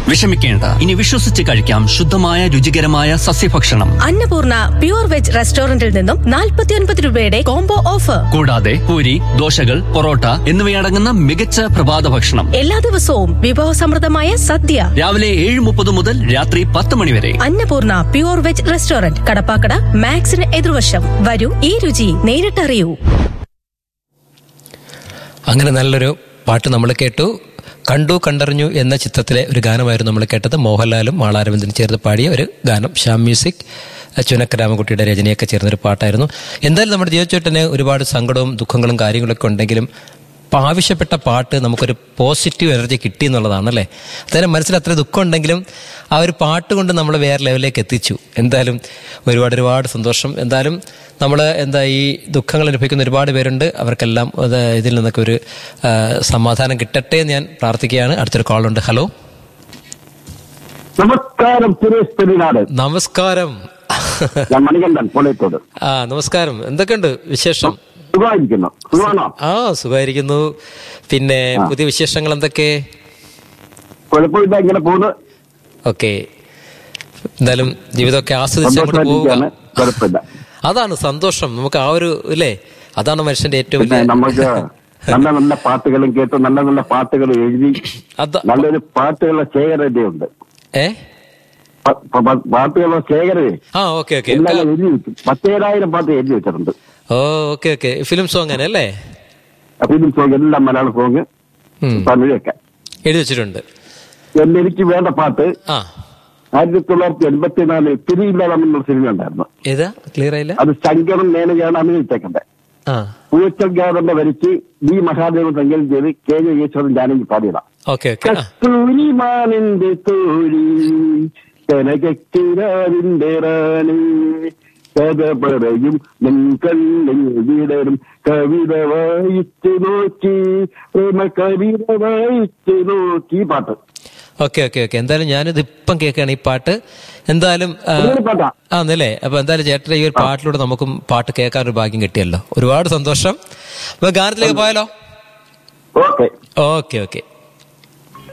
വിഷമിക്കേണ്ട ഇനി വിശ്വസിച്ച് കഴിക്കാം ശുദ്ധമായ രുചികരമായ സസ്യഭക്ഷണം അന്നപൂർണ പ്യൂർ വെജ് റെസ്റ്റോറന്റിൽ നിന്നും 49 രൂപയുടെ കോംബോ ഓഫർ കൂടാതെ പൂരി ദോശകൾ പൊറോട്ട എന്നിവയടങ്ങുന്ന മികച്ച പ്രഭാത ഭക്ഷണം എല്ലാ ദിവസവും വിഭവസമൃദ്ധമായ സദ്യ രാവിലെ ഏഴ് മുപ്പത് മുതൽ രാത്രി പത്ത് മണി വരെ Annapoorna pure veg restaurant Kadappakada മാക്സിന് എതിർവശം വരൂ ഈ രുചി നേരിട്ടറിയൂ അങ്ങനെ നല്ലൊരു പാട്ട് നമ്മൾ കേട്ടു കണ്ടു കണ്ടറിഞ്ഞു എന്ന ചിത്രത്തിലെ ഒരു ഗാനമായിരുന്നു നമ്മൾ കേട്ടത് മോഹൻലാലും മാളാരവിന്ദനും ചേർന്ന് പാടിയ ഒരു ഗാനം ശ്യാം മ്യൂസിക് ചുനക്ക രാമൻകുട്ടിയുടെ രചനയൊക്കെ ചേർന്നൊരു പാട്ടായിരുന്നു എന്തായാലും നമ്മുടെ ജീവിതച്ചേട്ടന് ഒരുപാട് സങ്കടവും ദുഃഖങ്ങളും കാര്യങ്ങളൊക്കെ ഉണ്ടെങ്കിലും അപ്പോൾ ആവശ്യപ്പെട്ട പാട്ട് നമുക്കൊരു പോസിറ്റീവ് എനർജി കിട്ടി എന്നുള്ളതാണ് അല്ലേ അതായത് മനസ്സിൽ അത്ര ദുഃഖം ഉണ്ടെങ്കിലും ആ ഒരു പാട്ട് കൊണ്ട് നമ്മൾ വേറെ ലെവലിലേക്ക് എത്തിച്ചു എന്തായാലും ഒരുപാട് ഒരുപാട് സന്തോഷം എന്തായാലും നമ്മൾ എന്താ ഈ ദുഃഖങ്ങൾ അനുഭവിക്കുന്ന ഒരുപാട് പേരുണ്ട് അവർക്കെല്ലാം അത് ഇതിൽ നിന്നൊക്കെ ഒരു ആ, സമാധാനം കിട്ടട്ടെ എന്ന് ഞാൻ പ്രാർത്ഥിക്കുകയാണ് അടുത്തൊരു കോളുണ്ട് ഹലോ നമസ്കാരം സുരേഷ് പെരുനാട് നമസ്കാരം ഞാൻ മണികണ്ഠൻ പൊളയത്തോട് ആ നമസ്കാരം എന്തൊക്കെയുണ്ട് വിശേഷം സുഖമായിരിക്കുന്നു സുഖമാണോ ആ സുഖമായിരിക്കുന്നു പിന്നെ പുതിയ വിശേഷങ്ങൾ എന്തൊക്കെ കുഴപ്പമില്ല ഇങ്ങനെ പോകുന്നു ഓക്കെ എന്തായാലും ജീവിതമൊക്കെ ആസ്വദിച്ച് അങ്ങോട്ട് പോവുക സന്തോഷമായിരിക്കാണ് കുഴപ്പമില്ല അതാണ് സന്തോഷം നമുക്ക് ആ ഒരു ഇല്ലേ അതാണ് മനുഷ്യന്റെ ഏറ്റവും പിന്നെ വലിയ നമുക്ക് നല്ല നല്ല പാട്ടുകളും കേട്ട് നല്ല നല്ല പാട്ടുകൾ എഴുതി അത നല്ലൊരു പാട്ടുകളുടെ ശേഖരതയുണ്ട് ഏ പ- പ- പാട്ടുകളുടെ ശേഖരതയെ ആ ഓക്കെ ഓക്കെ എല്ലാം എഴുതി വെച്ചു പത്തേഴായിരം പാട്ട് എഴുതി വെച്ചിട്ടുണ്ട് ഓ ഓക്കെ ഓക്കെ ഫിലിം സോങ് തന്നെ അല്ലേ ഫിലിം സോങ് എല്ലാം മലയാള സോങ് ഉം. തമിഴൊക്കെ എഴുതി വെച്ചിട്ടുണ്ട് എന്നെ എനിക്ക് വേണ്ട പാട്ട് ആ ആയിരത്തി തൊള്ളായിരത്തി എൺപത്തിനാലിൽ തിരിയില്ലാതെ എന്നൊരു സിനിമ ഉണ്ടായിരുന്നു ഏതാ ക്ലിയർ ആയില്ല അത് ശങ്കറും മേനകയാണ് അഭിനയിച്ചേക്കണ്ടേ ആ പൂച്ചൽ ഗാഥന്റെ വരിച്ച് ബി മഹാദേവൻ സംഗീതം ചെയ്ത് കെ ജെ ഈശ്വരൻ ജാനകി പാടിയതാണ് ഓക്കെ ഓക്കെ ആ കസ്തൂരി മാനിന്റെ തോഴി കനകക്കിരാവിന്റെ റാണി കഥ പറയും നിൻ കണ്ണിൽ വിടരും കവിത വായിച്ചു നോക്കി പ്രേമ കവിത വായിച്ചു നോക്കി പാട്ട് ഓക്കെ ഓക്കെ ഓക്കെ എന്തായാലും ഞാനിത് ഇപ്പം കേൾക്കുകയാണ് ഈ പാട്ട് എന്തായാലും ആ, അടിപൊളി പാട്ടാ ആ എന്നല്ലേ അപ്പൊ എന്തായാലും ചേട്ടന്റെ ഈ ഒരു പാട്ടിലൂടെ നമുക്കും പാട്ട് കേൾക്കാൻ ഒരു ഭാഗ്യം കിട്ടിയല്ലോ ഒരുപാട് സന്തോഷം അപ്പൊ ഗാനത്തിലേക്ക് പോയാലോ ഓക്കെ ഓക്കെ ഓക്കെ